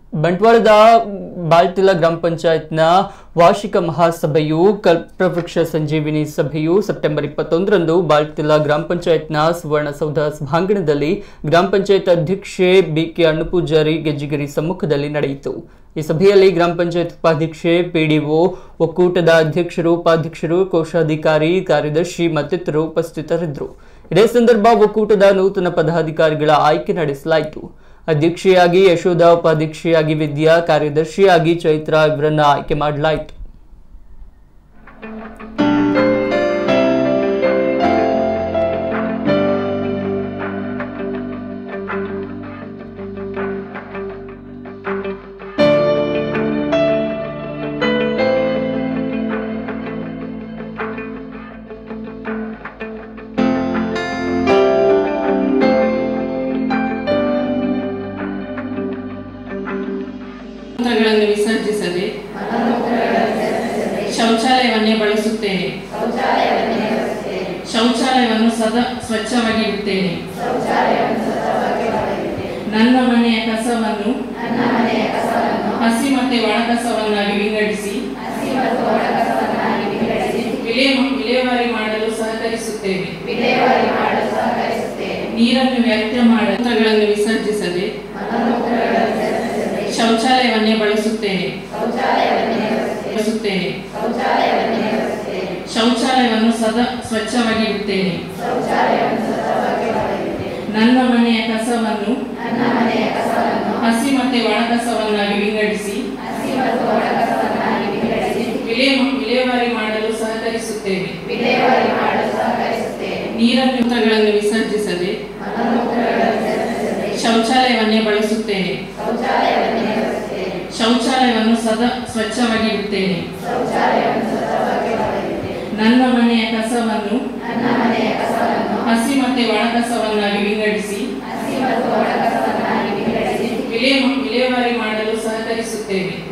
ಬಂಟ್ವಾಳದ ಬಾಳ್ತಿಲ ಗ್ರಾಮ ಪಂಚಾಯತ್ನ ವಾರ್ಷಿಕ ಮಹಾಸಭೆಯು ಕಲ್ಪವೃಕ್ಷ ಸಂಜೀವಿನಿ ಸಭೆಯು ಸೆಪ್ಟೆಂಬರ್ ಇಪ್ಪತ್ತೊಂದರಂದು ಬಾಳ್ತಿಲ ಗ್ರಾಮ ಪಂಚಾಯತ್ನ ಸುವರ್ಣಸೌಧ ಸಭಾಂಗಣದಲ್ಲಿ ಗ್ರಾಮ ಪಂಚಾಯತ್ ಅಧ್ಯಕ್ಷೆ ಬಿಕೆ ಅಣ್ಣಪೂಜಾರಿ ಗೆಜ್ಜಿಗಿರಿ ಸಮ್ಮುಖದಲ್ಲಿ ನಡೆಯಿತು ಈ ಸಭೆಯಲ್ಲಿ ಗ್ರಾಮ ಪಂಚಾಯತ್ ಉಪಾಧ್ಯಕ್ಷೆ ಪಿಡಿಒ ಒಕ್ಕೂಟದ ಅಧ್ಯಕ್ಷರು ಉಪಾಧ್ಯಕ್ಷರು ಕೋಶಾಧಿಕಾರಿ ಕಾರ್ಯದರ್ಶಿ ಮತ್ತಿತರರು ಉಪಸ್ಥಿತರಿದ್ದರು ಇದೇ ಸಂದರ್ಭ ಒಕ್ಕೂಟದ ನೂತನ ಪದಾಧಿಕಾರಿಗಳ ಆಯ್ಕೆ ನಡೆಸಲಾಯಿತು ಅಧ್ಯಕ್ಷೆಯಾಗಿ ಯಶೋಧ ಉಪಾಧ್ಯಕ್ಷೆಯಾಗಿ ವಿದ್ಯಾ ಕಾರ್ಯದರ್ಶಿಯಾಗಿ ಚೈತ್ರ ಇವರನ್ನ ಆಯ್ಕೆ ಮಾಡಲಾಯಿತು ಮೂತ್ರಗಳನ್ನು ವಿಸರ್ಜಿಸದೆ ಶೌಚಾಲಯವನ್ನೇ ಬಳಸುತ್ತೇನೆ ಶೌಚಾಲಯವನ್ನು ಸದಾ ಸ್ವಚ್ಛವಾಗಿ ಇಡುತ್ತೇನೆ ನನ್ನ ಮನೆಯ ಕಸವನ್ನು ಹಸಿ ಮತ್ತೆ ಒಣ ಕಸವನ್ನಾಗಿ ವಿಂಗಡಿಸಿ ವಿಲೇ ವಿಲೇವಾರಿ ಮಾಡಲು ಸಹಕರಿಸುತ್ತೇನೆ ನೀರನ್ನು ವ್ಯರ್ಥ ಮಾಡ ಮೂತ್ರಗಳನ್ನು ವಿಸರ್ಜಿಸದೆ ಶೌಚಾಲಯವನ್ನೇ ಬಳಸುತ್ತೇನೆ ಬಳಸುತ್ತೇನೆ ಶೌಚಾಲಯವನ್ನು ಸದಾ ಸ್ವಚ್ಛವಾಗಿ ಇಡುತ್ತೇನೆ ನನ್ನ ಮನೆಯ ಕಸವನ್ನು ಹಸಿ ಮತ್ತೆ ಒಣ ಕಸವನ್ನಾಗಿ ವಿಂಗಡಿಸಿ ವಿಲೇ ವಿಲೇವಾರಿ ಮಾಡಲು ಸಹಕರಿಸುತ್ತೇವೆ ನೀರನ್ನು ಮೂತ್ರಗಳನ್ನು ವಿಸರ್ಜಿಸದೆ ಶೌಚಾಲಯವನ್ನೇ ಬಳಸುತ್ತೇನೆ ಶೌಚಾಲಯವನ್ನು ಸದಾ ಸ್ವಚ್ಛವಾಗಿ ಇಡುತ್ತೇನೆ ನನ್ನ ಮನೆಯ ಕಸವನ್ನು ಹಸಿ ಮತ್ತೆ ಒಣ ಕಸವನ್ನಾಗಿ ವಿಂಗಡಿಸಿ ವಿಲೇ ವಿಲೇವಾರಿ ಮಾಡಲು ಸಹಕರಿಸುತ್ತೇವೆ